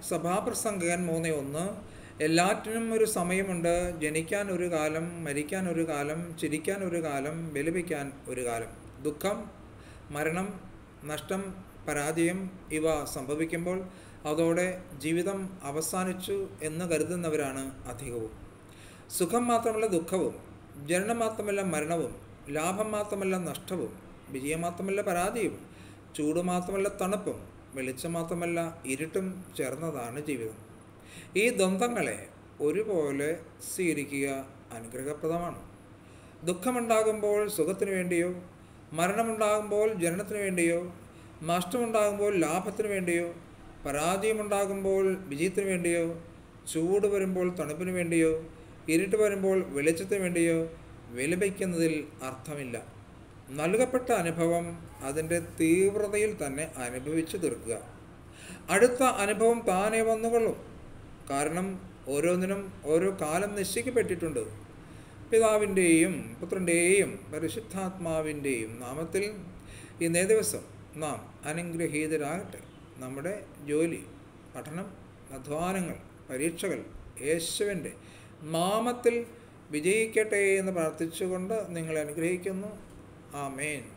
സഭാപ്രസംഗകൻ മൂന്ന് ഒന്ന് എല്ലാറ്റിനും ഒരു സമയമുണ്ട് ജനിക്കാൻ ഒരു കാലം മരിക്കാൻ ഒരു കാലം ചിരിക്കാൻ ഒരു കാലം ബലിപിക്കാൻ ഒരു കാലം ദുഃഖം മരണം നഷ്ടം പരാജയം ഇവ സംഭവിക്കുമ്പോൾ അതോടെ ജീവിതം അവസാനിച്ചു എന്ന് കരുതുന്നവരാണ് അധികവും സുഖം മാത്രമല്ല ദുഃഖവും ജനനം മാത്രമല്ല മരണവും ലാഭം മാത്രമല്ല നഷ്ടവും വിജയം മാത്രമല്ല പരാജയവും ചൂട് മാത്രമല്ല തണുപ്പും വെളിച്ചം മാത്രമല്ല ഇരുട്ടും ചേർന്നതാണ് ജീവിതം ഈ ദ്വന്ദ്ങ്ങളെ ഒരുപോലെ സ്വീകരിക്കുക അനുഗ്രഹപ്രദമാണ് ദുഃഖമുണ്ടാകുമ്പോൾ സുഖത്തിനു വേണ്ടിയോ മരണമുണ്ടാകുമ്പോൾ ജനനത്തിനു വേണ്ടിയോ നഷ്ടമുണ്ടാകുമ്പോൾ ലാഭത്തിനു വേണ്ടിയോ പരാജയമുണ്ടാകുമ്പോൾ വിജയത്തിനു വേണ്ടിയോ ചൂട് വരുമ്പോൾ തണുപ്പിനു വേണ്ടിയോ ഇരുട്ട് വരുമ്പോൾ വെളിച്ചത്തിന് വേണ്ടിയോ വിലപിക്കുന്നതിൽ അർത്ഥമില്ല നൽകപ്പെട്ട അനുഭവം അതിൻ്റെ തീവ്രതയിൽ തന്നെ അനുഭവിച്ചു തീർക്കുക അടുത്ത അനുഭവം താനേ വന്നുകൊള്ളും കാരണം ഓരോന്നിനും ഓരോ കാലം നിശ്ചയിക്കപ്പെട്ടിട്ടുണ്ട് പിതാവിൻ്റെയും പുത്രൻ്റെയും പരിശുദ്ധാത്മാവിൻ്റെയും നാമത്തിൽ ഇന്നേ ദിവസം നാം അനുഗ്രഹീതരാകട്ടെ നമ്മുടെ ജോലി പഠനം അധ്വാനങ്ങൾ പരീക്ഷകൾ യേശുവിൻ്റെ നാമത്തിൽ വിജയിക്കട്ടെ എന്ന് പ്രാർത്ഥിച്ചുകൊണ്ട് നിങ്ങളെ അനുഗ്രഹിക്കുന്നു ആമേൻ